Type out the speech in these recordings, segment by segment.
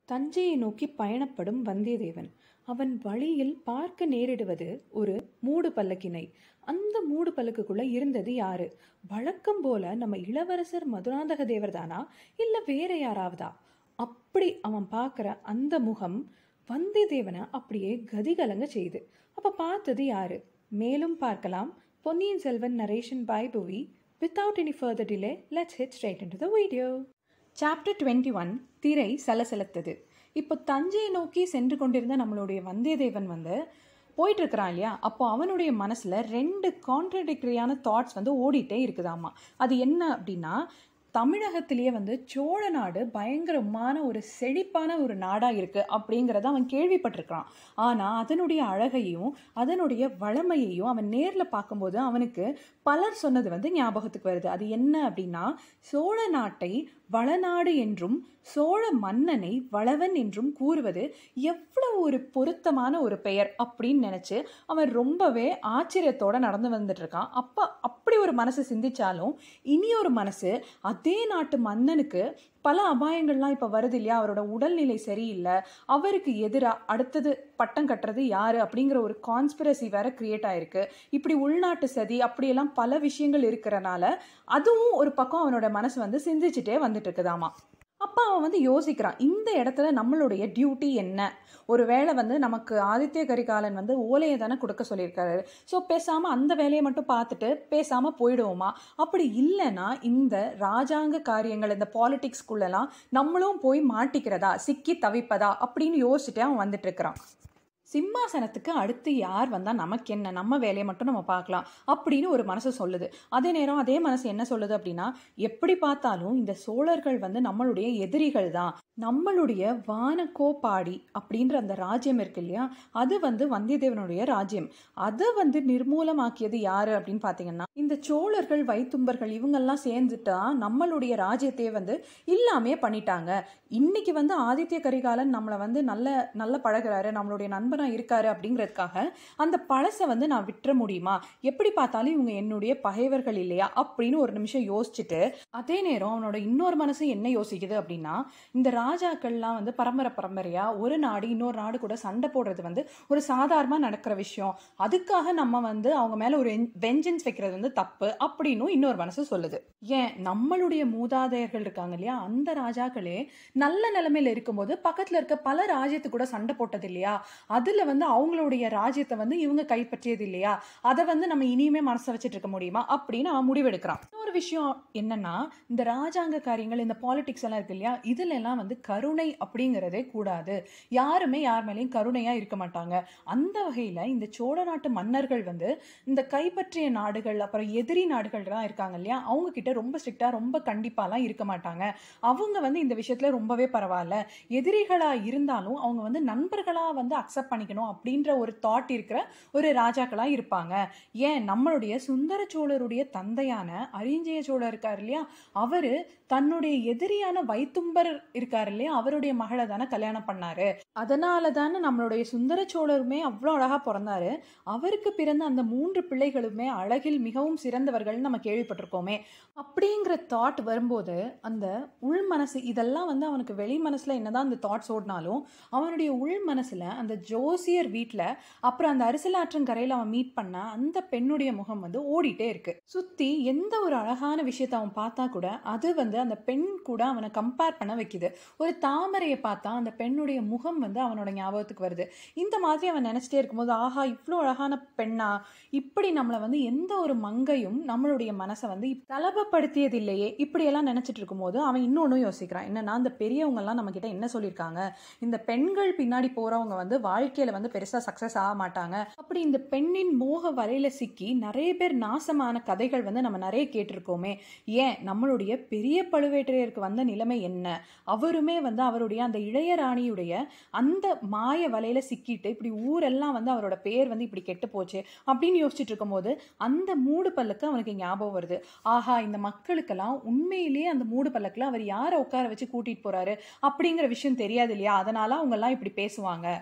தஞ்சையை நோக்கி பயணப்படும் வந்தியத்தேவன் அவன் வழியில் பார்க்க நேரிடுவது ஒரு மூடு பல்லக்கினை அந்த மூடு பல்லக்குக்குள்ள இருந்தது யாரு வழக்கம் போல நம்ம இளவரசர் மதுராந்தக தேவர் தானா இல்ல வேற யாராவதா அப்படி அவன் பார்க்குற அந்த முகம் வந்தியத்தேவனை அப்படியே கதிகலங்க செய்யுது அப்ப பார்த்தது யாரு மேலும் பார்க்கலாம் பொன்னியின் Selvan narration by Puvi without any further delay let's hit straight into the video chapter twenty one திரை சலசலத்தது இப்போ தஞ்சையை நோக்கி சென்று கொண்டிருந்த நம்மளுடைய வந்தியத்தேவன் வந்து போயிட்டு இருக்கிறான் இல்லையா அப்போ அவனுடைய மனசுல ரெண்டு கான்ட்ரடிக்டரியான தாட்ஸ் வந்து ஓடிட்டே இருக்குதாமா அது என்ன அப்படின்னா தமிழகத்திலேயே வந்து சோழ நாடு பயங்கரமான ஒரு செழிப்பான ஒரு நாடா இருக்கு அப்படிங்கிறத அவன் கேள்விப்பட்டிருக்கிறான் ஆனா அதனுடைய அழகையும் அதனுடைய வளமையையும் அவன் நேர்ல பார்க்கும்போது அவனுக்கு பலர் சொன்னது வந்து ஞாபகத்துக்கு வருது அது என்ன அப்படின்னா சோழ நாட்டை வளநாடு என்றும் சோழ மன்னனை வளவன் என்றும் கூறுவது எவ்வளவு ஒரு பொருத்தமான ஒரு பெயர் அப்படின்னு நினைச்சு அவன் ரொம்பவே ஆச்சரியத்தோட நடந்து வந்துட்டு இருக்கான் அப்ப அப்படி ஒரு மனசு சிந்திச்சாலும் இனி ஒரு மனசு அதே நாட்டு மன்னனுக்கு பல அபாயங்கள்லாம் இப்போ வருது இல்லையா அவரோட உடல்நிலை சரியில்லை அவருக்கு எதிராக அடுத்தது பட்டம் கட்டுறது யாரு அப்படிங்கிற ஒரு கான்ஸ்பிரசி வேற கிரியேட் ஆயிருக்கு இப்படி உள்நாட்டு சதி அப்படியெல்லாம் பல விஷயங்கள் இருக்கிறனால அதுவும் ஒரு பக்கம் அவனோட மனசு வந்து சிந்திச்சுட்டே வந்துட்டு இருக்குதாமா அப்போ அவன் வந்து யோசிக்கிறான் இந்த இடத்துல நம்மளுடைய டியூட்டி என்ன ஒரு வேளை வந்து நமக்கு ஆதித்ய கரிகாலன் வந்து ஓலையை தானே கொடுக்க சொல்லியிருக்காரு ஸோ பேசாமல் அந்த வேலையை மட்டும் பார்த்துட்டு பேசாமல் போயிடுவோமா அப்படி இல்லைன்னா இந்த ராஜாங்க காரியங்கள் இந்த பாலிடிக்ஸ்குள்ளெல்லாம் நம்மளும் போய் மாட்டிக்கிறதா சிக்கி தவிப்பதா அப்படின்னு யோசிச்சுட்டே அவன் வந்துட்டு இருக்கிறான் சிம்மாசனத்துக்கு அடுத்து யார் வந்தால் நமக்கு என்ன நம்ம வேலையை மட்டும் நம்ம பார்க்கலாம் அப்படின்னு ஒரு மனசு சொல்லுது அதே நேரம் அதே மனசு என்ன சொல்லுது அப்படின்னா எப்படி பார்த்தாலும் இந்த சோழர்கள் வந்து நம்மளுடைய எதிரிகள் தான் நம்மளுடைய வானகோபாடி அப்படின்ற அந்த ராஜ்யம் இருக்கு இல்லையா அது வந்து வந்தியத்தேவனுடைய ராஜ்யம் அதை வந்து நிர்மூலமாக்கியது யாரு அப்படின்னு பார்த்தீங்கன்னா இந்த சோழர்கள் வைத்தும்பர்கள் இவங்கெல்லாம் சேர்ந்துட்டா நம்மளுடைய ராஜ்யத்தையே வந்து இல்லாமே பண்ணிட்டாங்க இன்னைக்கு வந்து ஆதித்ய கரிகாலன் நம்மளை வந்து நல்ல நல்ல பழகுறாரு நம்மளுடைய நண்பனாக இருக்காரு அப்படிங்கிறதுக்காக அந்த பழசை வந்து நான் விட்டுற முடியுமா எப்படி பார்த்தாலும் இவங்க என்னுடைய பகைவர்கள் இல்லையா அப்படின்னு ஒரு நிமிஷம் யோசிச்சுட்டு அதே நேரம் அவனோட இன்னொரு மனசு என்ன யோசிக்குது அப்படின்னா இந்த ராஜாக்கள்லாம் வந்து பரம்பரை பரம்பரையா ஒரு நாடு இன்னொரு நாடு கூட சண்டை போடுறது வந்து ஒரு சாதாரணமாக நடக்கிற விஷயம் அதுக்காக நம்ம வந்து அவங்க மேல ஒரு வெஞ்சன்ஸ் வைக்கிறது வந்து தப்பு அப்படின்னு இன்னொரு மனசு சொல்லுது ஏன் நம்மளுடைய மூதாதையர்கள் இருக்காங்க இல்லையா அந்த ராஜாக்களே நல்ல நிலைமையில இருக்கும்போது பக்கத்துல இருக்க பல ராஜ்யத்து கூட சண்டை போட்டது இல்லையா அதுல வந்து அவங்களுடைய ராஜ்யத்தை வந்து இவங்க கைப்பற்றியது இல்லையா அதை வந்து நம்ம இனியுமே மனசை வச்சுட்டு இருக்க முடியுமா அப்படின்னு அவன் முடிவெடுக்கிறான் இன்னொரு விஷயம் என்னன்னா இந்த ராஜாங்க காரியங்கள் இந்த பாலிடிக்ஸ் எல்லாம் இருக்கு இல்லையா இதுல எல்லாம் வந்து கருணை அப்படிங்கிறதே கூடாது யாருமே யார் மேலேயும் கருணையா இருக்க மாட்டாங்க அந்த வகையில இந்த சோழ நாட்டு மன்னர்கள் வந்து இந்த கைப்பற்றிய நாடுகள் அப்புறம் எதிரி நாடுகள்லாம் இருக்காங்க இல்லையா அவங்க கிட்ட ரொம்ப ஸ்ட்ரிக்டா ரொம்ப கண்டிப்பாலாம் இருக்க மாட்டாங்க அவங்க வந்து இந்த விஷயத்துல ரொம்பவே பரவாயில்ல எதிரிகளா இருந்தாலும் அவங்க வந்து நண்பர்களா வந்து அக்செப்ட் பண்ணிக்கணும் அப்படின்ற ஒரு தாட் இருக்கிற ஒரு ராஜாக்களா இருப்பாங்க ஏன் நம்மளுடைய சுந்தர சோழருடைய தந்தையான அரிஞ்சய சோழர் இருக்கார் இல்லையா அவரு தன்னுடைய எதிரியான வைத்தும்பர் இருக்கார் இல்லையா அவருடைய மகளை தானே கல்யாணம் பண்ணாரு அதனால தானே நம்மளுடைய சுந்தர சோழருமே அவ்வளோ அழகா பிறந்தாரு அவருக்கு பிறந்த அந்த மூன்று பிள்ளைகளுமே அழகில் மிகவும் சிறந்தவர்கள் நம்ம கேள்விப்பட்டிருக்கோமே அப்படிங்கிற தாட் வரும்போது அந்த உள் மனசு இதெல்லாம் வந்து அவனுக்கு வெளி மனசுல என்னதான் அந்த தாட்ஸ் ஓடினாலும் அவனுடைய உள் மனசுல அந்த ஜோசியர் வீட்டில் அப்புறம் அந்த அரிசலாற்றங்கரையில் அவன் மீட் பண்ண அந்த பெண்ணுடைய முகம் வந்து ஓடிட்டே இருக்கு சுத்தி எந்த ஒரு அழகான விஷயத்த அவன் பார்த்தா கூட அது வந்து அந்த பெண் கூட அவனை கம்பேர் பண்ண வைக்குது ஒரு தாமரையை பார்த்தா அந்த பெண்ணுடைய முகம் வந்து அவனோட ஞாபகத்துக்கு வருது இந்த மாதிரி அவன் நினைச்சிட்டே இருக்கும்போது ஆஹா இவ்வளோ அழகான பெண்ணா இப்படி நம்மளை வந்து எந்த ஒரு மங்கையும் நம்மளுடைய மனசை வந்து தலபப்படுத்தியது இல்லையே இப்படியெல்லாம் நினைச்சிட்டு இருக்கும்போது அவன் இன்னொன்னும் யோசிக்கிறான் என்னன்னா அந்த பெரியவங்கெல்லாம் நம்ம கிட்ட என்ன சொல்லியிருக்காங்க இந்த பெண்கள் பின்னாடி போறவங்க வந்து வாழ்க்கையில வந்து பெருசா சக்சஸ் ஆக மாட்டாங்க அப்படி இந்த பெண்ணின் மோக வலையில சிக்கி நிறைய பேர் நாசமான கதைகள் வந்து நம்ம நிறைய கேட்டிருக்கோமே ஏன் நம்மளுடைய பெரிய பழுவேற்றையருக்கு வந்த நிலைமை என்ன அவருமே வந்து அவருடைய அந்த இளையராணியுடைய அந்த மாய வலையில சிக்கிட்டு இப்படி ஊரெல்லாம் வந்து அவரோட பேர் வந்து இப்படி கெட்டு போச்சு அப்படின்னு யோசிச்சுட்டு இருக்கும்போது அந்த மூடு பல்லுக்கு அவனுக்கு ஞாபகம் வருது ஆஹா இந்த மக்களுக்கெல்லாம் உண்மையிலேயே அந்த மூடு பல்லக்கில் அவர் யாரை உட்கார வச்சு கூட்டிட்டு போறாரு அப்படிங்கிற விஷயம் தெரியாது இல்லையா அதனால அவங்க எல்லாம் இப்படி பேசுவாங்க அப்ப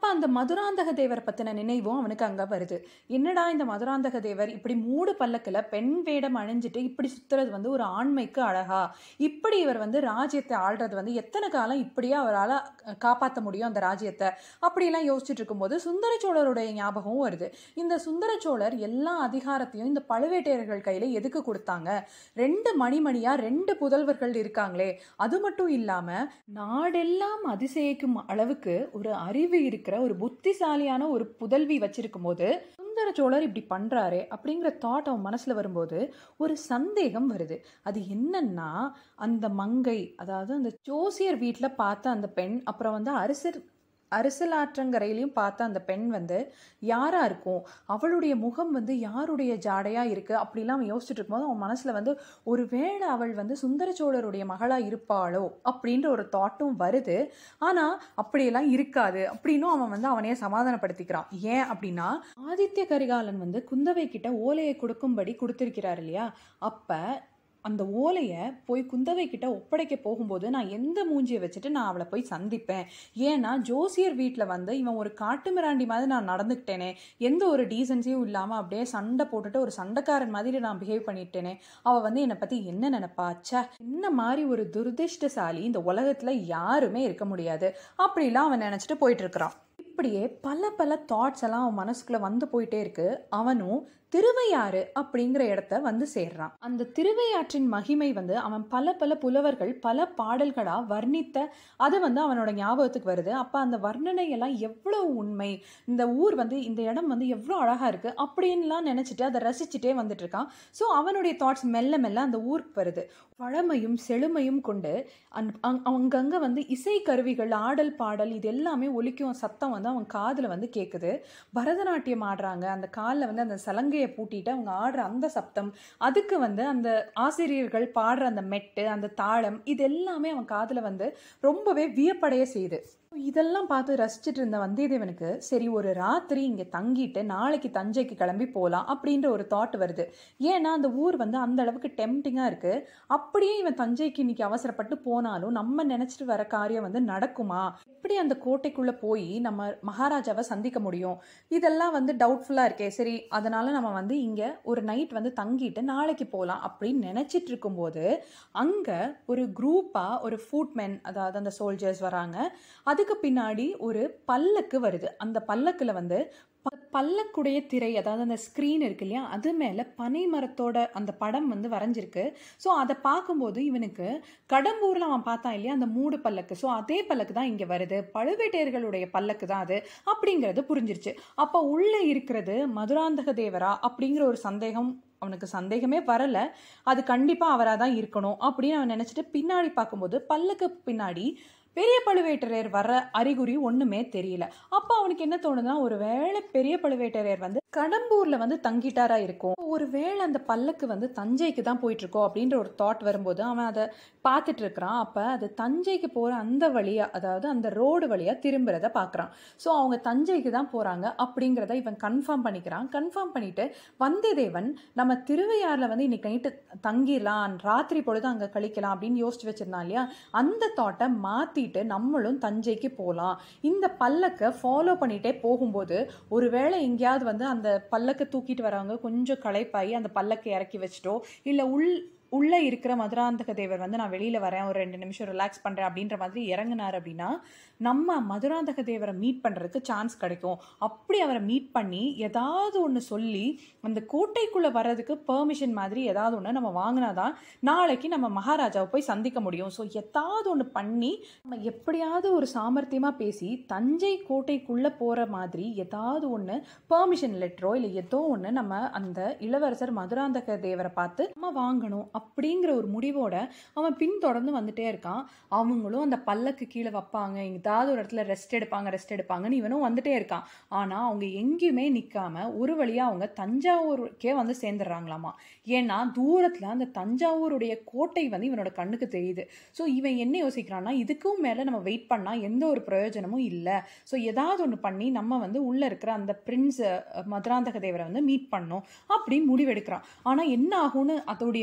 அப்போ அந்த மதுராந்தக தேவர் பற்றின நினைவும் அவனுக்கு அங்கே வருது என்னடா இந்த மதுராந்தக தேவர் இப்படி மூடு பல்லக்கில் பெண் வேடம் அணிஞ்சிட்டு இப்படி சுத்துறது வந்து ஒரு ஆண்மைக்கு அழகா இப்படி இவர் வந்து ராஜ்யத்தை ஆள்றது வந்து எத்தனை காலம் இப்படியே அவரால் காப்பாற்ற முடியும் அந்த ராஜ்யத்தை அப்படிலாம் யோசிச்சுட்டு இருக்கும்போது சுந்தர சோழருடைய ஞாபகமும் வருது இந்த சுந்தர சோழர் எல்லா அதிகாரத்தையும் இந்த பழுவேட்டையர்கள் கையில் எதுக்கு கொடுத்தாங்க ரெண்டு மணிமணியா ரெண்டு புதல்வர்கள் இருக்காங்களே அது மட்டும் இல்லாம நாடெல்லாம் அதிசயிக்கும் அளவுக்கு ஒரு அறிவு இருக்கிற ஒரு புத்திசாலியான ஒரு புதல்வி வச்சிருக்கும் போது சுந்தர சோழர் இப்படி பண்றாரே அப்படிங்கிற தாட் அவன் மனசுல வரும்போது ஒரு சந்தேகம் வருது அது என்னன்னா அந்த மங்கை அதாவது அந்த ஜோசியர் வீட்டில் பார்த்த அந்த பெண் அப்புறம் வந்து அரசர் அரசலாற்றங்கரையிலையும் பார்த்த அந்த பெண் வந்து யாரா இருக்கும் அவளுடைய முகம் வந்து யாருடைய ஜாடையா இருக்கு அப்படிலாம் அவன் யோசிச்சுட்டு இருக்கும்போது அவன் மனசுல வந்து ஒருவேளை அவள் வந்து சுந்தர சோழருடைய மகளா இருப்பாளோ அப்படின்ற ஒரு தாட்டும் வருது ஆனா அப்படியெல்லாம் இருக்காது அப்படின்னும் அவன் வந்து அவனையே சமாதானப்படுத்திக்கிறான் ஏன் அப்படின்னா ஆதித்ய கரிகாலன் வந்து குந்தவை கிட்ட ஓலையை கொடுக்கும்படி கொடுத்திருக்கிறார் இல்லையா அப்ப அந்த ஓலையை போய் குந்தவை கிட்ட ஒப்படைக்க போகும்போது நான் எந்த மூஞ்சியை வச்சுட்டு நான் அவளை போய் சந்திப்பேன் ஏன்னா ஜோசியர் வீட்டில் வந்து இவன் ஒரு காட்டு மிராண்டி மாதிரி நான் நடந்துக்கிட்டேனே எந்த ஒரு டீசன்சியும் இல்லாமல் அப்படியே சண்டை போட்டுட்டு ஒரு சண்டைக்காரன் மாதிரி நான் பிஹேவ் பண்ணிட்டேனே அவள் வந்து என்னை பற்றி என்ன நினைப்பா ச்சே என்ன மாதிரி ஒரு துரதிர்ஷ்டசாலி இந்த உலகத்தில் யாருமே இருக்க முடியாது அப்படிலாம் அவன் நினச்சிட்டு போயிட்டு இருக்கிறான் இப்படியே பல பல தாட்ஸ் எல்லாம் அவன் மனசுக்குள்ள வந்து போயிட்டே இருக்கு அவனும் திருவையாறு அப்படிங்கிற இடத்த வந்து சேர்றான் அந்த திருவையாற்றின் மகிமை வந்து அவன் பல பல புலவர்கள் பல பாடல்களா வர்ணித்த அது வந்து அவனோட ஞாபகத்துக்கு வருது அப்ப அந்த வர்ணனை எல்லாம் எவ்வளவு உண்மை இந்த ஊர் வந்து இந்த இடம் வந்து எவ்வளோ அழகா இருக்கு அப்படின்லாம் நினைச்சிட்டு அதை ரசிச்சுட்டே வந்துட்டு இருக்கான் ஸோ அவனுடைய தாட்ஸ் மெல்ல மெல்ல அந்த ஊருக்கு வருது வளமையும் செழுமையும் கொண்டு அந் அங்- அங்கங்க வந்து இசை கருவிகள் ஆடல் பாடல் இது எல்லாமே ஒலிக்கும் சத்தம் வந்து அவன் காதுல வந்து கேட்குது பரதநாட்டியம் ஆடுறாங்க அந்த காலில் வந்து அந்த சலங்கையை பூட்டிட்டு அவங்க ஆடுற அந்த சப்தம் அதுக்கு வந்து அந்த ஆசிரியர்கள் பாடுற அந்த மெட்டு அந்த தாளம் இது எல்லாமே அவன் காதுல வந்து ரொம்பவே வியப்படைய செய்யுது இதெல்லாம் பார்த்து ரசிச்சுட்டு இருந்த வந்தியத்தேவனுக்கு சரி ஒரு ராத்திரி இங்கே தங்கிட்டு நாளைக்கு தஞ்சைக்கு கிளம்பி போகலாம் அப்படின்ற ஒரு தாட் வருது ஏன்னா அந்த ஊர் வந்து அந்த அளவுக்கு டெம்டிங்காக இருக்கு அப்படியே இவன் தஞ்சைக்கு இன்னைக்கு அவசரப்பட்டு போனாலும் நம்ம நினைச்சிட்டு வர காரியம் வந்து நடக்குமா எப்படி அந்த கோட்டைக்குள்ள போய் நம்ம மகாராஜாவை சந்திக்க முடியும் இதெல்லாம் வந்து டவுட்ஃபுல்லாக இருக்கே சரி அதனால நம்ம வந்து இங்கே ஒரு நைட் வந்து தங்கிட்டு நாளைக்கு போகலாம் அப்படின்னு நினச்சிட்டு இருக்கும்போது அங்கே ஒரு குரூப்பாக ஒரு ஃபுட்மென் அதாவது அந்த சோல்ஜர்ஸ் வராங்க அதுக்கு பின்னாடி ஒரு பல்லக்கு வருது அந்த பல்லக்கில் வந்து ப- பல்லக்குடைய திரை அதாவது அந்த ஸ்க்ரீன் இருக்கு இல்லையா அது மேலே பனை மரத்தோட அந்த படம் வந்து வரைஞ்சிருக்கு ஸோ அதை பார்க்கும்போது இவனுக்கு கடம்பூரில் அவன் பார்த்தான் இல்லையா அந்த மூடு பல்லக்கு ஸோ அதே பல்லக்கு தான் இங்கே வருது பழுவேட்டையர்களுடைய பல்லக்கு தான் அது அப்படிங்கிறது புரிஞ்சிருச்சு அப்போ உள்ளே இருக்கிறது மதுராந்தக தேவரா அப்படிங்கிற ஒரு சந்தேகம் அவனுக்கு சந்தேகமே வரல அது கண்டிப்பாக அவராக தான் இருக்கணும் அப்படின்னு அவன் நினச்சிட்டு பின்னாடி பார்க்கும்போது பல்லக்கு பின்னாடி பெரிய பழுவேட்டரையர் வர அறிகுறி ஒண்ணுமே தெரியல அப்ப அவனுக்கு என்ன தோணுதுன்னா ஒரு வேளை பெரிய பழுவேட்டரையர் வந்து கடம்பூர்ல வந்து தங்கிட்டாரா இருக்கும் ஒரு வேளை அந்த பல்லக்கு வந்து தஞ்சைக்கு தான் போயிட்டு இருக்கோ அப்படின்ற ஒரு தாட் வரும்போது அவன் அதை பார்த்துட்டு இருக்கிறான் அப்ப அது தஞ்சைக்கு போற அந்த வழியா அதாவது அந்த ரோடு வழியா திரும்புறத பார்க்கறான் ஸோ அவங்க தஞ்சைக்கு தான் போறாங்க அப்படிங்கிறத இவன் கன்ஃபார்ம் பண்ணிக்கிறான் கன்ஃபார்ம் பண்ணிட்டு வந்தியத்தேவன் நம்ம திருவையாறுல வந்து இன்னைக்கு நைட்டு தங்கிடலாம் ராத்திரி பொழுது அங்க கழிக்கலாம் அப்படின்னு யோசிச்சு வச்சிருந்தான் இல்லையா அந்த தாட்டை மாத்திட்டு நம்மளும் தஞ்சைக்கு போகலாம் இந்த பல்லக்கை ஃபாலோ பண்ணிட்டே போகும்போது ஒருவேளை எங்கேயாவது வந்து அந்த பல்லக்கை தூக்கிட்டு வரவங்க கொஞ்சம் களைப்பாகி அந்த பல்லக்கை இறக்கி வச்சுட்டோ இல்லை உள் உள்ளே இருக்கிற மதுராந்தக தேவர் வந்து நான் வெளியில் வரேன் ஒரு ரெண்டு நிமிஷம் ரிலாக்ஸ் பண்ணுறேன் அப்படின்ற மாதிரி இறங்குனார் அப்படின்னா நம்ம மதுராந்தக தேவரை மீட் பண்ணுறதுக்கு சான்ஸ் கிடைக்கும் அப்படி அவரை மீட் பண்ணி ஏதாவது ஒன்று சொல்லி அந்த கோட்டைக்குள்ளே வர்றதுக்கு பெர்மிஷன் மாதிரி ஏதாவது ஒன்று நம்ம வாங்கினாதான் நாளைக்கு நம்ம மகாராஜாவை போய் சந்திக்க முடியும் ஸோ ஏதாவது ஒன்று பண்ணி நம்ம எப்படியாவது ஒரு சாமர்த்தியமாக பேசி தஞ்சை கோட்டைக்குள்ளே போகிற மாதிரி ஏதாவது ஒன்று பெர்மிஷன் லெட்டரோ இல்லை ஏதோ ஒன்று நம்ம அந்த இளவரசர் மதுராந்தக தேவரை பார்த்து நம்ம வாங்கணும் அப்படிங்கிற ஒரு முடிவோட அவன் பின்தொடர்ந்து வந்துட்டே இருக்கான் அவங்களும் அந்த பல்லக்கு கீழே வைப்பாங்க ஏதாவது ஒரு இடத்துல ரெஸ்ட் எடுப்பாங்க ரெஸ்ட் எடுப்பாங்கன்னு இவனும் வந்துட்டே இருக்கான் ஆனால் அவங்க எங்கேயுமே நிற்காம ஒரு வழியாக அவங்க தஞ்சாவூருக்கே வந்து சேர்ந்துடுறாங்களாமா ஏன்னா தூரத்தில் அந்த தஞ்சாவூருடைய கோட்டை வந்து இவனோட கண்ணுக்கு தெரியுது ஸோ இவன் என்ன யோசிக்கிறான்னா இதுக்கும் மேலே நம்ம வெயிட் பண்ணால் எந்த ஒரு பிரயோஜனமும் இல்லை ஸோ ஏதாவது ஒன்று பண்ணி நம்ம வந்து உள்ளே இருக்கிற அந்த பிரின்ஸ் மதுராந்தக தேவரை வந்து மீட் பண்ணோம் அப்படின்னு முடிவெடுக்கிறான் ஆனால் என்ன ஆகும்னு அதோடைய எஃபெக்ட்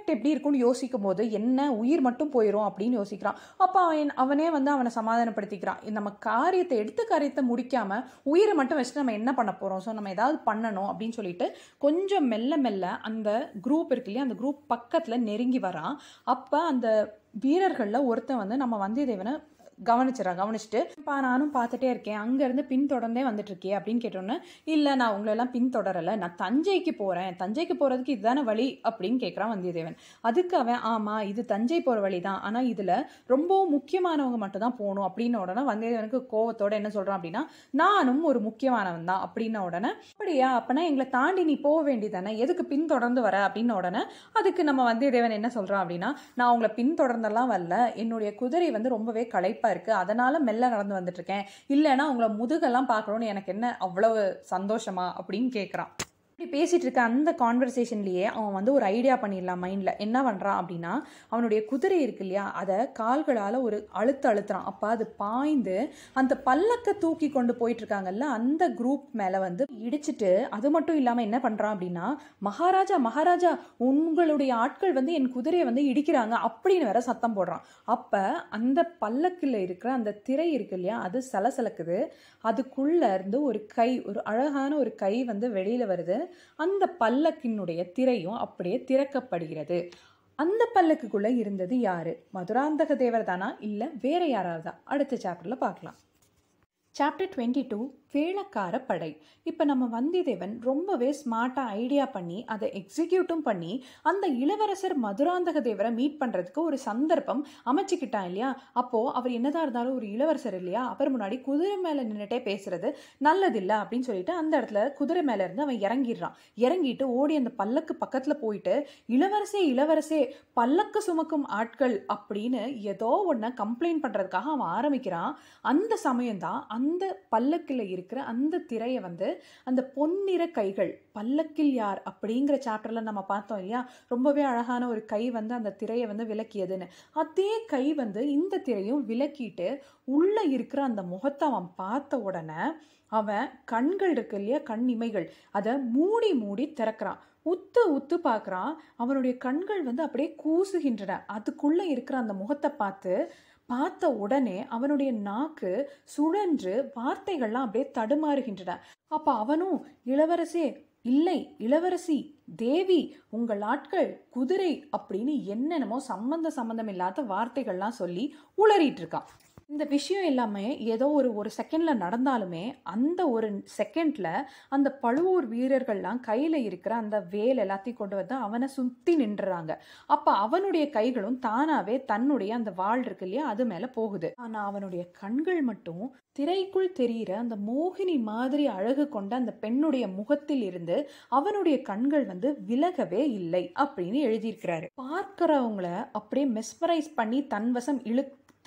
எஃபெக்ட் எப்படி இருக்கும்னு யோசிக்கும் போது என்ன உயிர் மட்டும் போயிடும் அப்படின்னு யோசிக்கிறான் அப்போ அவன் அவனே வந்து அவனை சமாதானப்படுத்திக்கிறான் நம்ம காரியத்தை எடுத்த காரியத்தை முடிக்காம உயிரை மட்டும் வச்சுட்டு நம்ம என்ன பண்ண போகிறோம் ஸோ நம்ம ஏதாவது பண்ணணும் அப்படின்னு சொல்லிட்டு கொஞ்சம் மெல்ல மெல்ல அந்த குரூப் இருக்கு இல்லையா அந்த குரூப் பக்கத்தில் நெருங்கி வரான் அப்போ அந்த வீரர்களில் ஒருத்தன் வந்து நம்ம வந்தியத்தேவனை கவனிச்சிடறான் கவனிச்சுட்டு இப்போ நானும் பார்த்துட்டே இருக்கேன் அங்கேருந்து பின்தொடர்ந்தே வந்துட்டு இருக்கே அப்படின்னு கேட்டோன்னே இல்லை நான் உங்களெல்லாம் பின்தொடரலை நான் தஞ்சைக்கு போகிறேன் தஞ்சைக்கு போகிறதுக்கு இதுதானே வழி அப்படின்னு கேட்குறான் வந்தியத்தேவன் அதுக்கு அவன் ஆமாம் இது தஞ்சை போகிற வழி தான் ஆனால் இதில் ரொம்பவும் முக்கியமானவங்க மட்டும் தான் போகணும் அப்படின்ன உடனே வந்தியத்தேவனுக்கு கோவத்தோட என்ன சொல்கிறான் அப்படின்னா நானும் ஒரு முக்கியமானவன் தான் அப்படின்ன உடனே அப்படியா அப்போனா எங்களை தாண்டி நீ போக வேண்டியதானே எதுக்கு பின்தொடர்ந்து வர அப்படின்ன உடனே அதுக்கு நம்ம வந்தியத்தேவன் என்ன சொல்கிறான் அப்படின்னா நான் உங்களை பின்தொடர்ந்தெல்லாம் வரல என்னுடைய குதிரை வந்து ரொம்பவே களைப்பாக இருக்குது அதனால மெல்ல நடந்து வந்துட்டு இருக்கேன் இல்லைன்னா உங்களை முதுகெல்லாம் பார்க்கணும்னு எனக்கு என்ன அவ்வளவு சந்தோஷமா அப்படின்னு கேட்குறான் இப்படி பேசிட்டு இருக்க அந்த கான்வர்சேஷன்லேயே அவன் வந்து ஒரு ஐடியா பண்ணிடலாம் மைண்டில் என்ன பண்ணுறான் அப்படின்னா அவனுடைய குதிரை இருக்கு இல்லையா அதை கால்களால் ஒரு அழுத்த அழுத்துறான் அப்போ அது பாய்ந்து அந்த பல்லக்கை தூக்கி கொண்டு போயிட்டு இருக்காங்கல்ல அந்த குரூப் மேலே வந்து இடிச்சிட்டு அது மட்டும் இல்லாமல் என்ன பண்ணுறான் அப்படின்னா மகாராஜா மகாராஜா உங்களுடைய ஆட்கள் வந்து என் குதிரையை வந்து இடிக்கிறாங்க அப்படின்னு வேற சத்தம் போடுறான் அப்போ அந்த பல்லக்கில் இருக்கிற அந்த திரை இருக்கு இல்லையா அது சலசலக்குது அதுக்குள்ள இருந்து ஒரு கை ஒரு அழகான ஒரு கை வந்து வெளியில் வருது அந்த பல்லக்கினுடைய திரையும் அப்படியே திறக்கப்படுகிறது அந்த பல்லக்குக்குள்ள இருந்தது யாரு மதுராந்தக தேவர் தானா இல்லை வேற யாராவதா அடுத்த சாப்டர்ல பார்க்கலாம் சாப்டர் டுவெண்ட்டி டூ வேளக்கார படை இப்போ நம்ம வந்தியத்தேவன் ரொம்பவே ஸ்மார்ட்டாக ஐடியா பண்ணி அதை எக்ஸிக்யூட்டும் பண்ணி அந்த இளவரசர் மதுராந்தக தேவரை மீட் பண்ணுறதுக்கு ஒரு சந்தர்ப்பம் அமைச்சிக்கிட்டான் இல்லையா அப்போது அவர் என்னதான் இருந்தாலும் ஒரு இளவரசர் இல்லையா அவர் முன்னாடி குதிரை மேலே நின்றுட்டே பேசுறது நல்லதில்லை அப்படின்னு சொல்லிட்டு அந்த இடத்துல குதிரை மேலே இருந்து அவன் இறங்கிடுறான் இறங்கிட்டு ஓடி அந்த பல்லக்கு பக்கத்தில் போயிட்டு இளவரசே இளவரசே பல்லக்கு சுமக்கும் ஆட்கள் அப்படின்னு ஏதோ ஒன்றை கம்ப்ளைண்ட் பண்ணுறதுக்காக அவன் ஆரம்பிக்கிறான் அந்த சமயம்தான் அந்த பல்லக்கில் இருக்கிற அந்த திரையை வந்து அந்த பொன்னிற கைகள் பல்லக்கில் யார் அப்படிங்கிற சாப்டரில் நம்ம பார்த்தோம் இல்லையா ரொம்பவே அழகான ஒரு கை வந்து அந்த திரையை வந்து விளக்கியதுன்னு அதே கை வந்து இந்த திரையும் விளக்கிட்டு உள்ளே இருக்கிற அந்த முகத்தை அவன் பார்த்த உடனே அவன் கண்கள் இருக்கு இல்லையா கண் இமைகள் அதை மூடி மூடி திறக்கிறான் உத்து உத்து பார்க்குறான் அவனுடைய கண்கள் வந்து அப்படியே கூசுகின்றன அதுக்குள்ளே இருக்கிற அந்த முகத்தை பார்த்து பார்த்த உடனே அவனுடைய நாக்கு சுழன்று வார்த்தைகள்லாம் அப்படியே தடுமாறுகின்றன அப்ப அவனும் இளவரசே இல்லை இளவரசி தேவி உங்கள் ஆட்கள் குதிரை அப்படின்னு என்னென்னமோ சம்பந்த சம்பந்தம் இல்லாத வார்த்தைகள்லாம் சொல்லி உளறிட்டு இருக்கான் இந்த விஷயம் எல்லாமே ஏதோ ஒரு ஒரு செகண்டில் நடந்தாலுமே அந்த ஒரு செகண்டில் அந்த பழுவூர் வீரர்கள்லாம் கையில் இருக்கிற அந்த வேல் எல்லாத்தையும் கொண்டு வந்து அவனை சுற்றி நின்றுறாங்க அப்போ அவனுடைய கைகளும் தானாகவே தன்னுடைய அந்த வாள் இருக்கு இல்லையா அது மேலே போகுது ஆனால் அவனுடைய கண்கள் மட்டும் திரைக்குள் தெரிகிற அந்த மோகினி மாதிரி அழகு கொண்ட அந்த பெண்ணுடைய முகத்தில் இருந்து அவனுடைய கண்கள் வந்து விலகவே இல்லை அப்படின்னு எழுதியிருக்கிறாரு பார்க்கிறவங்கள அப்படியே மெஸ்மரைஸ் பண்ணி தன்வசம் இழு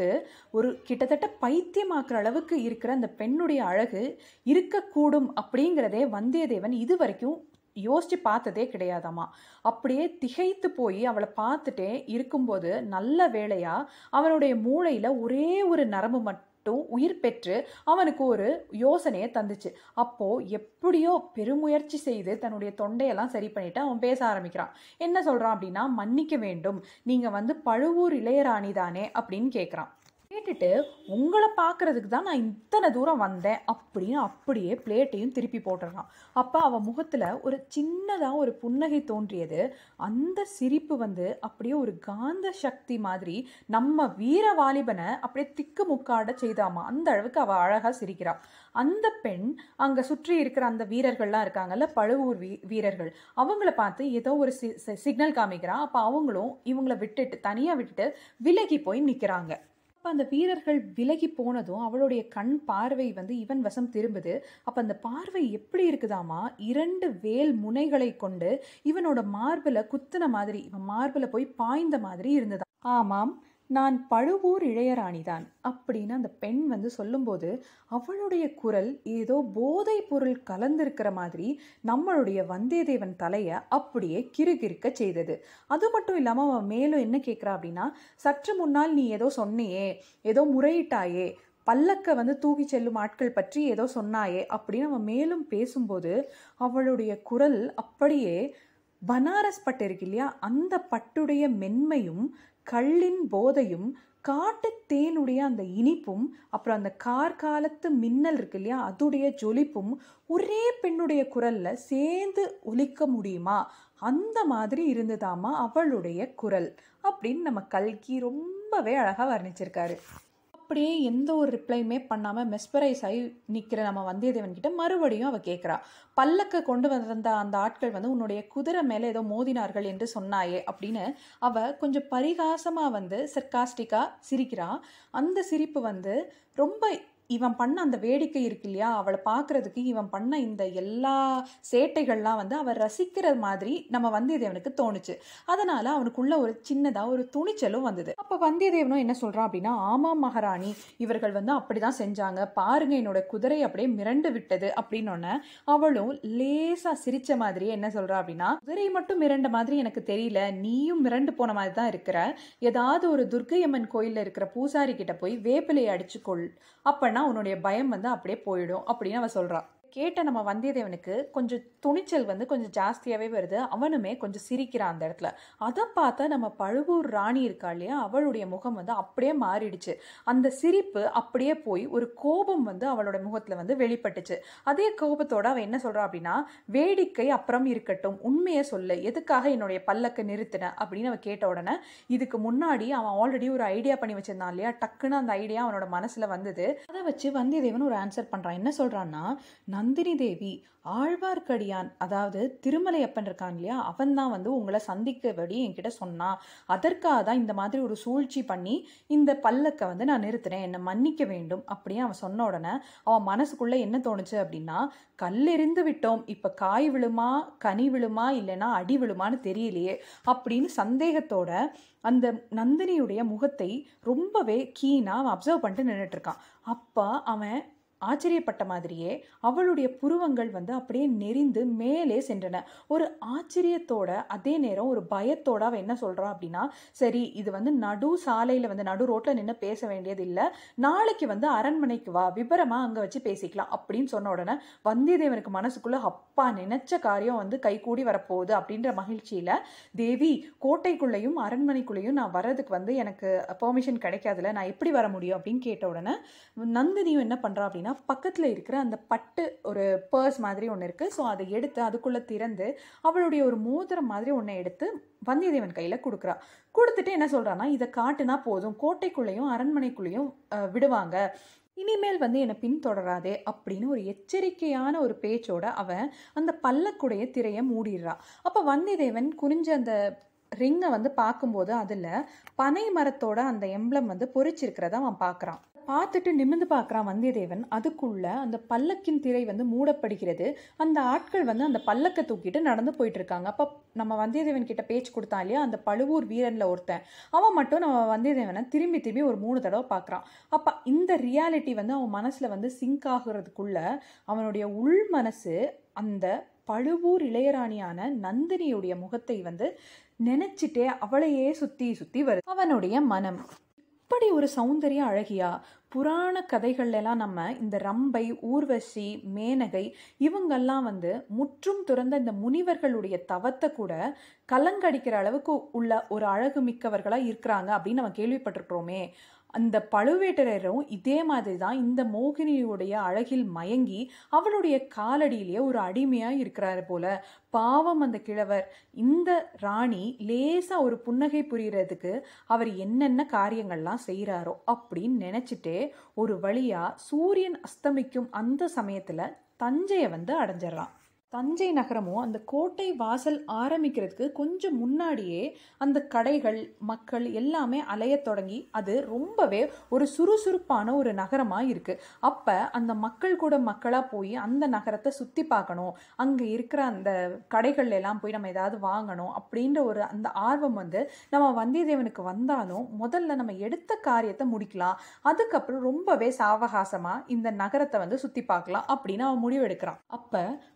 ஒரு கிட்டத்தட்ட பைத்தியமாக்குற அளவுக்கு இருக்கிற அந்த பெண்ணுடைய அழகு இருக்கக்கூடும் அப்படிங்கிறதே வந்தியத்தேவன் இது வரைக்கும் யோசிச்சு பார்த்ததே கிடையாதாமா அப்படியே திகைத்து போய் அவளை பார்த்துட்டே இருக்கும்போது நல்ல வேளையா அவனுடைய மூளையில் ஒரே ஒரு நரம்பு மட்டும் உயிர் பெற்று அவனுக்கு ஒரு யோசனையை தந்துச்சு அப்போ எப்படியோ பெருமுயற்சி செய்து தன்னுடைய தொண்டையெல்லாம் சரி பண்ணிட்டு அவன் பேச ஆரம்பிக்கிறான் என்ன சொல்றான் அப்படின்னா மன்னிக்க வேண்டும் நீங்க வந்து பழுவூர் இளையராணி தானே அப்படின்னு கேட்குறான் கேட்டுட்டு உங்களை பார்க்கறதுக்கு தான் நான் இத்தனை தூரம் வந்தேன் அப்படின்னு அப்படியே பிளேட்டையும் திருப்பி போட்டுடுறான் அப்போ அவன் முகத்தில் ஒரு சின்னதாக ஒரு புன்னகை தோன்றியது அந்த சிரிப்பு வந்து அப்படியே ஒரு காந்த சக்தி மாதிரி நம்ம வீர வாலிபனை அப்படியே திக்கு முக்காட செய்தாமா அந்த அளவுக்கு அவள் அழகாக சிரிக்கிறாள் அந்த பெண் அங்கே சுற்றி இருக்கிற அந்த வீரர்கள்லாம் இருக்காங்கல்ல பழுவூர் வீ வீரர்கள் அவங்கள பார்த்து ஏதோ ஒரு சி சிக்னல் காமிக்கிறான் அப்போ அவங்களும் இவங்களை விட்டுட்டு தனியாக விட்டுட்டு விலகி போய் நிற்கிறாங்க அப்போ அந்த வீரர்கள் விலகி போனதும் அவளுடைய கண் பார்வை வந்து இவன் வசம் திரும்புது அப்போ அந்த பார்வை எப்படி இருக்குதாமா இரண்டு வேல் முனைகளை கொண்டு இவனோட மார்பில் குத்துன மாதிரி இவன் மார்பில் போய் பாய்ந்த மாதிரி இருந்ததா ஆமாம் நான் பழுவூர் இளையராணிதான் அப்படின்னு அந்த பெண் வந்து சொல்லும்போது அவளுடைய குரல் ஏதோ போதை பொருள் கலந்திருக்கிற மாதிரி நம்மளுடைய வந்தியத்தேவன் தலையை அப்படியே கிறுகிறுக்க செய்தது அது மட்டும் இல்லாமல் அவன் மேலும் என்ன கேட்குறா அப்படின்னா சற்று முன்னால் நீ ஏதோ சொன்னியே ஏதோ முறையிட்டாயே பல்லக்க வந்து தூக்கி செல்லும் ஆட்கள் பற்றி ஏதோ சொன்னாயே அப்படின்னு அவன் மேலும் பேசும்போது அவளுடைய குரல் அப்படியே பனாரஸ் பட்டு இருக்கு இல்லையா அந்த பட்டுடைய மென்மையும் கள்ளின் போதையும் காட்டு தேனுடைய அந்த இனிப்பும் அப்புறம் அந்த கார்காலத்து மின்னல் இருக்கு இல்லையா அதுடைய ஜொலிப்பும் ஒரே பெண்ணுடைய குரல்ல சேர்ந்து ஒலிக்க முடியுமா அந்த மாதிரி இருந்ததாமா அவளுடைய குரல் அப்படின்னு நம்ம கல்கி ரொம்பவே அழகாக வர்ணிச்சிருக்காரு அப்படியே எந்த ஒரு ரிப்ளையுமே பண்ணாமல் மெஸ்பரைஸ் ஆகி நிற்கிற நம்ம வந்தியத்தேவன் கிட்ட மறுபடியும் அவள் கேட்குறா பல்லக்க கொண்டு வந்திருந்த அந்த ஆட்கள் வந்து உன்னுடைய குதிரை மேலே ஏதோ மோதினார்கள் என்று சொன்னாயே அப்படின்னு அவ கொஞ்சம் பரிகாசமாக வந்து சர்காஸ்டிக்காக சிரிக்கிறா அந்த சிரிப்பு வந்து ரொம்ப இவன் பண்ண அந்த வேடிக்கை இருக்கு இல்லையா அவளை பார்க்கறதுக்கு இவன் பண்ண இந்த எல்லா சேட்டைகள்லாம் வந்து அவன் ரசிக்கிற மாதிரி நம்ம வந்தியத்தேவனுக்கு தோணுச்சு அதனால அவனுக்குள்ள ஒரு சின்னதாக ஒரு துணிச்சலும் வந்தது அப்போ வந்தியத்தேவனும் என்ன சொல்கிறான் அப்படின்னா ஆமாம் மகாராணி இவர்கள் வந்து அப்படிதான் செஞ்சாங்க பாருங்க என்னோட குதிரை அப்படியே மிரண்டு விட்டது அப்படின்னு அவளும் லேசா சிரிச்ச மாதிரியே என்ன சொல்றா அப்படின்னா குதிரை மட்டும் மிரண்ட மாதிரி எனக்கு தெரியல நீயும் மிரண்டு போன மாதிரி தான் இருக்கிற ஏதாவது ஒரு துர்க்கையம்மன் கோயில்ல இருக்கிற பூசாரி கிட்ட போய் வேப்பிலையை அடிச்சுக்கொள் அப்பனா உன்னுடைய பயம் வந்து அப்படியே போயிடும் அப்படின்னு அவ சொல்றா கேட்ட நம்ம வந்தியத்தேவனுக்கு கொஞ்சம் துணிச்சல் வந்து கொஞ்சம் ஜாஸ்தியாகவே வருது அவனுமே கொஞ்சம் சிரிக்கிறான் அந்த இடத்துல அதை பார்த்தா நம்ம பழுவூர் ராணி இருக்கா இல்லையா அவளுடைய முகம் வந்து அப்படியே மாறிடுச்சு அந்த சிரிப்பு அப்படியே போய் ஒரு கோபம் வந்து அவளோட முகத்தில் வந்து வெளிப்பட்டுச்சு அதே கோபத்தோட அவன் என்ன சொல்றா அப்படின்னா வேடிக்கை அப்புறம் இருக்கட்டும் உண்மையை சொல்லு எதுக்காக என்னுடைய பல்லக்க நிறுத்தின அப்படின்னு அவன் கேட்ட உடனே இதுக்கு முன்னாடி அவன் ஆல்ரெடி ஒரு ஐடியா பண்ணி வச்சிருந்தான் இல்லையா டக்குன்னு அந்த ஐடியா அவனோட மனசுல வந்தது அதை வச்சு வந்தியத்தேவன் ஒரு ஆன்சர் பண்றான் என்ன சொல்றான்னா நந்தினி தேவி ஆழ்வார்க்கடியான் அதாவது திருமலையப்பன் இருக்கான் இல்லையா அவன் தான் வந்து உங்களை சந்திக்கபடி என்கிட்ட சொன்னான் அதற்காக தான் இந்த மாதிரி ஒரு சூழ்ச்சி பண்ணி இந்த பல்லக்கை வந்து நான் நிறுத்துறேன் என்னை மன்னிக்க வேண்டும் அப்படின்னு அவன் சொன்ன உடனே அவன் மனசுக்குள்ள என்ன தோணுச்சு அப்படின்னா கல்லெறிந்து விட்டோம் இப்போ காய் விழுமா கனி விழுமா இல்லைன்னா அடி விழுமான்னு தெரியலையே அப்படின்னு சந்தேகத்தோட அந்த நந்தினியுடைய முகத்தை ரொம்பவே கீனாக அவன் அப்சர்வ் பண்ணிட்டு நின்றுட்டு இருக்கான் அப்போ அவன் ஆச்சரியப்பட்ட மாதிரியே அவளுடைய புருவங்கள் வந்து அப்படியே நெறிந்து மேலே சென்றன ஒரு ஆச்சரியத்தோட அதே நேரம் ஒரு பயத்தோட அவ என்ன சொல்றா அப்படின்னா சரி இது வந்து நடு சாலையில வந்து நடு ரோட்ல நின்று பேச வேண்டியது இல்லை நாளைக்கு வந்து அரண்மனைக்கு வா விபரமா அங்க வச்சு பேசிக்கலாம் அப்படின்னு சொன்ன உடனே வந்தியத்தேவனுக்கு மனசுக்குள்ள அப்பா நினைச்ச காரியம் வந்து கைகூடி வரப்போகுது அப்படின்ற மகிழ்ச்சியில தேவி கோட்டைக்குள்ளேயும் அரண்மனைக்குள்ளேயும் நான் வர்றதுக்கு வந்து எனக்கு பெர்மிஷன் கிடைக்காதுல நான் எப்படி வர முடியும் அப்படின்னு கேட்ட உடனே நந்தினியும் என்ன பண்றா அப்படின்னா பக்கத்துல இருக்கிற அந்த பட்டு ஒரு பர்ஸ் மாதிரி ஒன்று இருக்கு ஸோ அதை எடுத்து அதுக்குள்ள திறந்து அவளுடைய ஒரு மோதிரம் மாதிரி ஒன்றை எடுத்து வந்தியத்தேவன் கையில கொடுக்குறா கொடுத்துட்டு என்ன சொல்றான்னா இதை காட்டுனா போதும் கோட்டைக்குள்ளேயும் அரண்மனைக்குள்ளேயும் அஹ், விடுவாங்க இனிமேல் வந்து என்னை பின்தொடராதே அப்படின்னு ஒரு எச்சரிக்கையான ஒரு பேச்சோட அவன் அந்த பல்லக்குடைய திரையை மூடிடுறா அப்போ வந்தியத்தேவன் குனிஞ்ச அந்த ரிங்கை வந்து பார்க்கும்போது அதில் பனை மரத்தோட அந்த எம்ப்ளம் வந்து பொறிச்சிருக்கிறத அவன் பார்க்குறான் பார்த்துட்டு நிமிர்ந்து பார்க்குறான் வந்தியத்தேவன் அதுக்குள்ள அந்த பல்லக்கின் திரை வந்து மூடப்படுகிறது அந்த ஆட்கள் வந்து அந்த பல்லக்கை தூக்கிட்டு நடந்து போயிட்டு இருக்காங்க அப்போ நம்ம வந்தியத்தேவன் கிட்ட பேச்சு கொடுத்தான் இல்லையா அந்த பழுவூர் வீரன்ல ஒருத்தன் அவன் மட்டும் நம்ம வந்தியத்தேவனை திரும்பி திரும்பி ஒரு மூணு தடவை பார்க்குறான் அப்போ இந்த ரியாலிட்டி வந்து அவன் மனசில் வந்து சிங்க் ஆகுறதுக்குள்ள அவனுடைய உள் மனசு அந்த பழுவூர் இளையராணியான நந்தினியுடைய முகத்தை வந்து நினைச்சிட்டே அவளையே சுத்தி சுத்தி வருது அவனுடைய மனம் இப்படி ஒரு சௌந்தரிய அழகியா புராண கதைகள்ல எல்லாம் நம்ம இந்த ரம்பை ஊர்வசி மேனகை இவங்கெல்லாம் வந்து முற்றும் துறந்த இந்த முனிவர்களுடைய தவத்தை கூட கலங்கடிக்கிற அளவுக்கு உள்ள ஒரு அழகு மிக்கவர்களா இருக்கிறாங்க அப்படின்னு நம்ம கேள்விப்பட்டிருக்கிறோமே அந்த பழுவேட்டரரும் இதே மாதிரி தான் இந்த மோகினியுடைய அழகில் மயங்கி அவளுடைய காலடியிலேயே ஒரு அடிமையா இருக்கிறாரு போல பாவம் அந்த கிழவர் இந்த ராணி லேசா ஒரு புன்னகை புரியறதுக்கு அவர் என்னென்ன காரியங்கள்லாம் செய்கிறாரோ அப்படின்னு நினைச்சிட்டே ஒரு வழியா சூரியன் அஸ்தமிக்கும் அந்த சமயத்துல தஞ்சையை வந்து அடைஞ்சிடலாம் தஞ்சை நகரமும் அந்த கோட்டை வாசல் ஆரம்பிக்கிறதுக்கு கொஞ்சம் முன்னாடியே அந்த கடைகள் மக்கள் எல்லாமே அலையத் தொடங்கி அது ரொம்பவே ஒரு சுறுசுறுப்பான ஒரு நகரமாக இருக்குது அப்போ அந்த மக்கள் கூட மக்களாக போய் அந்த நகரத்தை சுற்றி பார்க்கணும் அங்கே இருக்கிற அந்த கடைகள்ல எல்லாம் போய் நம்ம ஏதாவது வாங்கணும் அப்படின்ற ஒரு அந்த ஆர்வம் வந்து நம்ம வந்தியத்தேவனுக்கு வந்தாலும் முதல்ல நம்ம எடுத்த காரியத்தை முடிக்கலாம் அதுக்கப்புறம் ரொம்பவே சாவகாசமாக இந்த நகரத்தை வந்து சுற்றி பார்க்கலாம் அப்படின்னு அவன் முடிவெடுக்கிறான் அப்போ பிரம்மா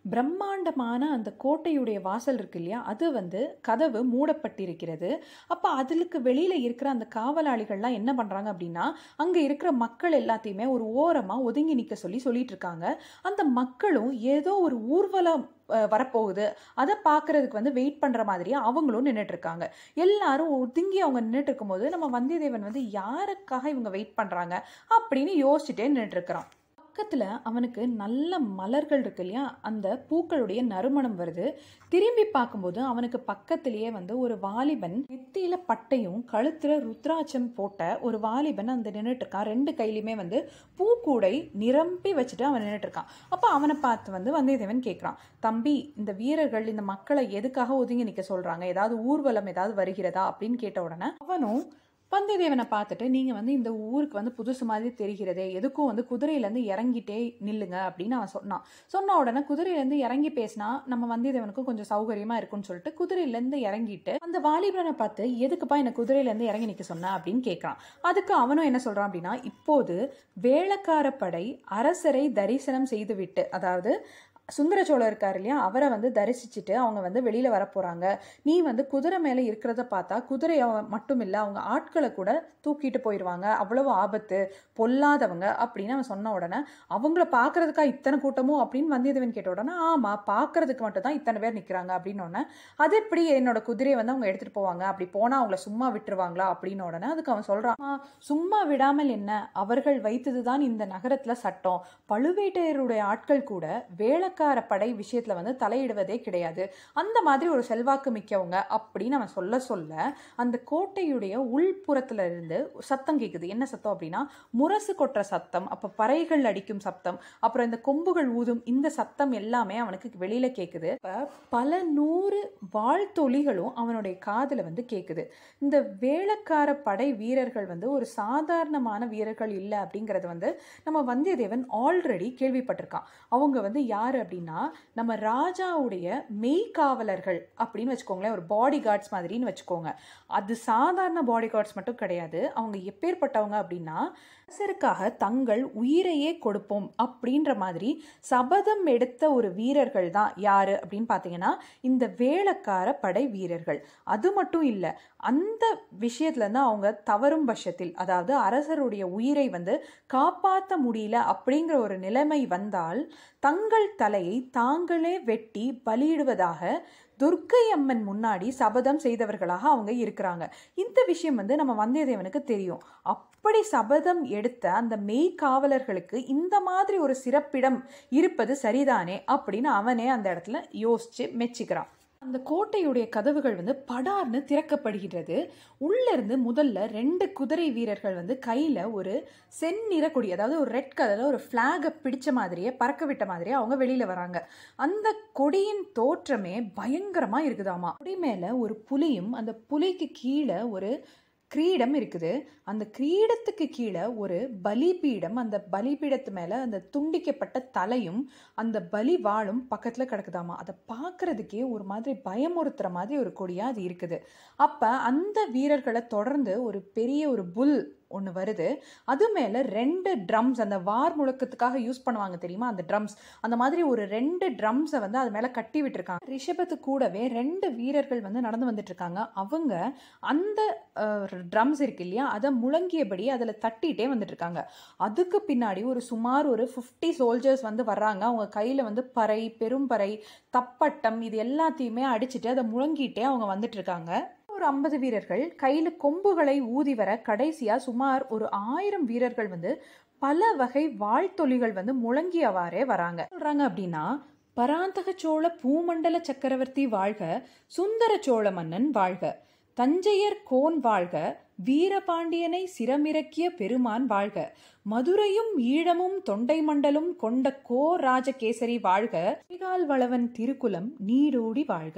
பிரம்மாண்டமான அந்த கோட்டையுடைய வாசல் இருக்கு இல்லையா அது வந்து கதவு மூடப்பட்டிருக்கிறது அப்போ அதுக்கு வெளியில் இருக்கிற அந்த காவலாளிகள்லாம் என்ன பண்ணுறாங்க அப்படின்னா அங்கே இருக்கிற மக்கள் எல்லாத்தையுமே ஒரு ஓரமாக ஒதுங்கி நிற்க சொல்லி சொல்லிட்டு இருக்காங்க அந்த மக்களும் ஏதோ ஒரு ஊர்வலம் அஹ், வரப்போகுது அதை பார்க்கறதுக்கு வந்து வெயிட் பண்ணுற மாதிரி அவங்களும் நின்றுட்டு இருக்காங்க எல்லாரும் ஒதுங்கி அவங்க நின்றுட்டு இருக்கும்போது நம்ம வந்தியத்தேவன் வந்து யாருக்காக இவங்க வெயிட் பண்ணுறாங்க அப்படின்னு யோசிச்சுட்டே நின்றுட்டு இருக்கிறான் பக்கத்தில் அவனுக்கு நல்ல மலர்கள் இருக்கு இல்லையா அந்த பூக்களுடைய நறுமணம் வருது திரும்பி பார்க்கும்போது அவனுக்கு பக்கத்திலேயே வந்து ஒரு வாலிபன் நெத்தியில பட்டையும் கழுத்துல ருத்ராட்சம் போட்ட ஒரு வாலிபன் அந்த நின்றுட்டு இருக்கான் ரெண்டு கையிலுமே வந்து பூக்கூடை நிரம்பி வச்சுட்டு அவன் நின்றுட்டு இருக்கான் அப்போ அவனை பார்த்து வந்து வந்தியத்தேவன் கேட்குறான் தம்பி இந்த வீரர்கள் இந்த மக்களை எதுக்காக ஒதுங்கி நிற்க சொல்றாங்க ஏதாவது ஊர்வலம் ஏதாவது வருகிறதா அப்படின்னு கேட்ட உடனே அவனும் வந்தியத்தேவனை பார்த்துட்டு நீங்கள் வந்து இந்த ஊருக்கு வந்து புதுசு மாதிரி தெரிகிறதே எதுக்கும் வந்து குதிரையிலேருந்து இறங்கிட்டே நில்லுங்க அப்படின்னு அவன் சொன்னான் சொன்ன உடனே குதிரையிலேருந்து இறங்கி பேசினா நம்ம வந்தியத்தேவனுக்கும் கொஞ்சம் சௌகரியமா இருக்கும்னு சொல்லிட்டு குதிரையிலேருந்து இறங்கிட்டு அந்த வாலிபனை பார்த்து எதுக்குப்பா என்ன குதிரையிலேருந்து இறங்கி நிற்க சொன்ன அப்படின்னு கேட்குறான் அதுக்கு அவனும் என்ன சொல்கிறான் அப்படின்னா இப்போது வேளக்காரப்படை அரசரை தரிசனம் செய்துவிட்டு அதாவது சுந்தர சோழர் இருக்கார் இல்லையா அவரை வந்து தரிசிச்சுட்டு அவங்க வந்து வெளியில வர போறாங்க நீ வந்து குதிரை மேலே இருக்கிறத பார்த்தா குதிரையை மட்டும் இல்லை அவங்க ஆட்களை கூட தூக்கிட்டு போயிடுவாங்க அவ்வளவு ஆபத்து பொல்லாதவங்க அப்படின்னு அவன் சொன்ன உடனே அவங்கள பார்க்கறதுக்கா இத்தனை கூட்டமோ அப்படின்னு வந்தியத்தேவன் கேட்ட உடனே ஆமா பார்க்கறதுக்கு மட்டும் தான் இத்தனை பேர் நிற்கிறாங்க அப்படின்னு உடனே அது எப்படி என்னோட குதிரையை வந்து அவங்க எடுத்துட்டு போவாங்க அப்படி போனா அவங்கள சும்மா விட்டுருவாங்களா அப்படின்னு உடனே அதுக்கு அவன் சொல்றான் "ஆ, சும்மா விடாமல் என்ன அவர்கள் வைத்ததுதான் இந்த நகரத்துல சட்டம் பழுவேட்டையருடைய ஆட்கள் கூட வேளக்கார படை விஷயத்துல வந்து தலையிடுவதே கிடையாது அந்த மாதிரி ஒரு செல்வாக்கு மிக்கவங்க அப்படின்னு அவன் சொல்ல சொல்ல அந்த கோட்டையுடைய உள்புறத்துல இருந்து சத்தம் கேக்குது என்ன சத்தம் அப்படின்னா முரசு கொட்டுற சத்தம் அப்ப பறைகள் அடிக்கும் சத்தம் அப்புறம் இந்த கொம்புகள் ஊதும் இந்த சத்தம் எல்லாமே அவனுக்கு வெளியில கேக்குது அப்ப பல நூறு வாழ்த்தொலிகளும் அவனுடைய காதுல வந்து கேக்குது இந்த வேளக்கார படை வீரர்கள் வந்து ஒரு சாதாரணமான வீரர்கள் இல்லை அப்படிங்கறது வந்து நம்ம வந்தியத்தேவன் ஆல்ரெடி கேள்விப்பட்டிருக்கான் அவங்க வந்து யாரு அப்படின்னா நம்ம ராஜாவுடைய மெய்காவலர்கள் அப்படின்னு வச்சுக்கோங்களேன் ஒரு பாடி கார்ட்ஸ் மாதிரின்னு வச்சுக்கோங்க அது சாதாரண பாடி கார்ட்ஸ் மட்டும் கிடையாது அவங்க எப்பேற்பட்டவங்க அப்படின்னா அரசருக்காக தங்கள் உயிரையே கொடுப்போம் அப்படின்ற மாதிரி சபதம் எடுத்த ஒரு வீரர்கள் தான் யாரு அப்படின்னு பார்த்தீங்கன்னா இந்த வேளக்கார படை வீரர்கள் அது மட்டும் இல்லை அந்த விஷயத்துல இருந்து அவங்க தவறும் பட்சத்தில் அதாவது அரசருடைய உயிரை வந்து காப்பாற்ற முடியல அப்படிங்கிற ஒரு நிலைமை வந்தால் தங்கள் தலையை தாங்களே வெட்டி பலியிடுவதாக துர்க்கை அம்மன் முன்னாடி சபதம் செய்தவர்களாக அவங்க இருக்கிறாங்க இந்த விஷயம் வந்து நம்ம வந்தியத்தேவனுக்கு தெரியும் அப்படி சபதம் எடுத்த அந்த மெய் காவலர்களுக்கு இந்த மாதிரி ஒரு சிறப்பிடம் இருப்பது சரிதானே அப்படின்னு அவனே அந்த இடத்துல யோசிச்சு மெச்சிக்கிறான் அந்த கோட்டையுடைய கதவுகள் வந்து படார்னு திறக்கப்படுகிறது உள்ள இருந்து முதல்ல ரெண்டு குதிரை வீரர்கள் வந்து கையில ஒரு செந்நிற கொடி அதாவது ஒரு ரெட் கலர்ல ஒரு ஃபிளாகை பிடிச்ச மாதிரியே பறக்க விட்ட மாதிரியே அவங்க வெளியில வராங்க அந்த கொடியின் தோற்றமே பயங்கரமா இருக்குதாமா கொடி மேல ஒரு புலியும் அந்த புலிக்கு கீழே ஒரு கிரீடம் இருக்குது அந்த கிரீடத்துக்கு கீழே ஒரு பலிபீடம் அந்த பலிபீடத்து மேலே அந்த துண்டிக்கப்பட்ட தலையும் அந்த பலி வாளும் பக்கத்தில் கிடக்குதாமா அதை பார்க்கறதுக்கே ஒரு மாதிரி பயமுறுத்துற மாதிரி ஒரு கொடியாக அது இருக்குது அப்போ அந்த வீரர்களை தொடர்ந்து ஒரு பெரிய ஒரு புல் ஒன்று வருது அது மேலே ரெண்டு ட்ரம்ஸ் அந்த வார் முழக்கத்துக்காக யூஸ் பண்ணுவாங்க தெரியுமா அந்த ட்ரம்ஸ் அந்த மாதிரி ஒரு ரெண்டு ட்ரம்ஸை வந்து அது மேலே கட்டி விட்டுருக்காங்க ரிஷபத்து கூடவே ரெண்டு வீரர்கள் வந்து நடந்து வந்துட்டு இருக்காங்க அவங்க அந்த ட்ரம்ஸ் இருக்கு இல்லையா அதை முழங்கியபடி அதில் தட்டிகிட்டே வந்துட்டு இருக்காங்க அதுக்கு பின்னாடி ஒரு சுமார் ஒரு ஃபிஃப்டி சோல்ஜர்ஸ் வந்து வர்றாங்க அவங்க கையில் வந்து பறை பெரும்பறை தப்பட்டம் இது எல்லாத்தையுமே அடிச்சுட்டு அதை முழங்கிட்டே அவங்க வந்துட்டு இருக்காங்க ஒரு ஐம்பது வீரர்கள் கையில் கொம்புகளை ஊதி வர கடைசியாக சுமார் ஒரு ஆயிரம் வீரர்கள் வந்து பல வகை வாழ்த்தொலிகள் வந்து முழங்கியவாறே வராங்க சொல்றாங்க அப்படின்னா பராந்தக சோழ பூமண்டல சக்கரவர்த்தி வாழ்க சுந்தர சோழ மன்னன் வாழ்க தஞ்சையர் கோன் வாழ்க வீரபாண்டியனை சிரமிறக்கிய பெருமான் வாழ்க மதுரையும் ஈழமும் தொண்டை மண்டலும் கொண்ட கோ ராஜகேசரி வாழ்க ஸ்ரீகால் வளவன் திருக்குலம் நீடோடி வாழ்க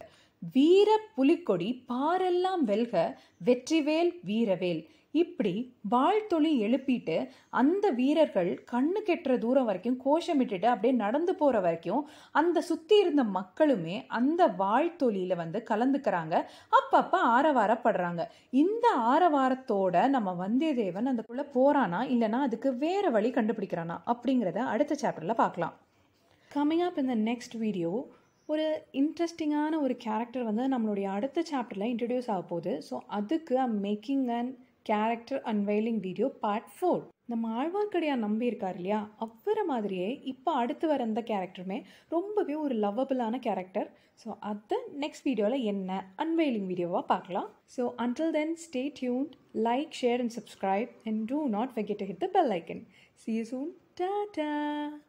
வீர புலிக்கொடி பாரெல்லாம் வெல்க வெற்றிவேல் வீரவேல் இப்படி வாழ்த்தொலி எழுப்பிட்டு அந்த வீரர்கள் கண்ணு கெட்டுற தூரம் வரைக்கும் கோஷமிட்டுட்டு அப்படியே நடந்து போற வரைக்கும் அந்த சுத்தி இருந்த மக்களுமே அந்த வாழ்த்தொலியில வந்து கலந்துக்கிறாங்க அப்பப்ப ஆரவாரப்படுறாங்க இந்த ஆரவாரத்தோட நம்ம வந்தியத்தேவன் அந்தக்குள்ள போறானா இல்லைன்னா அதுக்கு வேற வழி கண்டுபிடிக்கிறானா அப்படிங்கிறத அடுத்த சாப்டர்ல பார்க்கலாம் coming up in the next video ஒரு இன்ட்ரெஸ்டிங்கான ஒரு கேரக்டர் வந்து நம்மளுடைய அடுத்த சாப்டரில் இன்ட்ரடியூஸ் ஆக போகுது ஸோ அதுக்கு I'm making and character unveiling video part four நம்ம ஆழ்வார்க்கடியான் நம்பி இருக்கார் இல்லையா அவரை மாதிரியே இப்போ அடுத்து வர அந்த கேரக்டருமே ரொம்பவே ஒரு லவ்வபிளான கேரக்டர் ஸோ அதை நெக்ஸ்ட் வீடியோவில் என்ன அன்வைலிங் வீடியோவாக பார்க்கலாம் so until then stay tuned like share and subscribe and do not forget to hit the bell icon see you soon ta